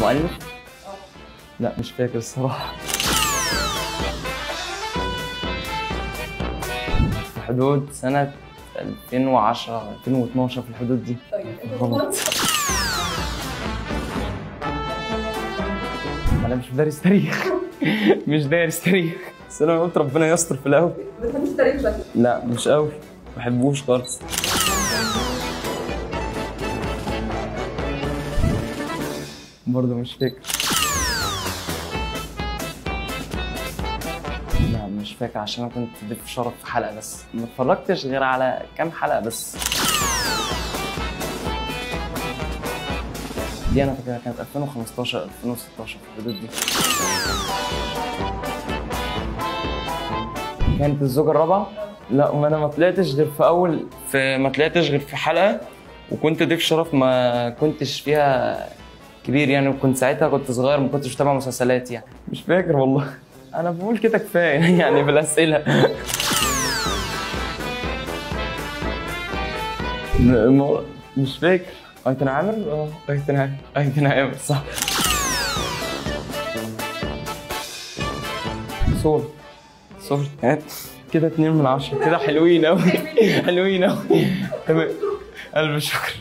مؤلف لا مش فاكر الصراحه في حدود سنه 2010 2012 في الحدود دي طيب انت غلط. غلط انا مش دارس تاريخ مش دارس تاريخ بس انا قلت ربنا يستر في الاول ما بتحبش التاريخ شكلك لا مش قوي ما بحبوش خالص برضه مش فاكر لا مش فاكر عشان انا كنت ضيف شرف في حلقه بس ما اتفرجتش غير على كام حلقه بس دي انا فاكرها كانت 2015 2016 في الحدود دي كانت الزوجة الرابعة؟ لا ما انا ما طلعتش غير في اول في ما طلعتش غير في حلقة وكنت ضيف شرف ما كنتش فيها كبير يعني وكنت ساعتها كنت صغير ما كنتش بتابع مسلسلات يعني مش فاكر والله انا بقول كده كفاية يعني بالاسئلة م- مش فاكر ايتن عامر؟ اه ايتن عامر ايتن عامر صح صور صور هات كده اتنين من عشرة كده حلوين أوي حلوين أوي تمام ألف شكر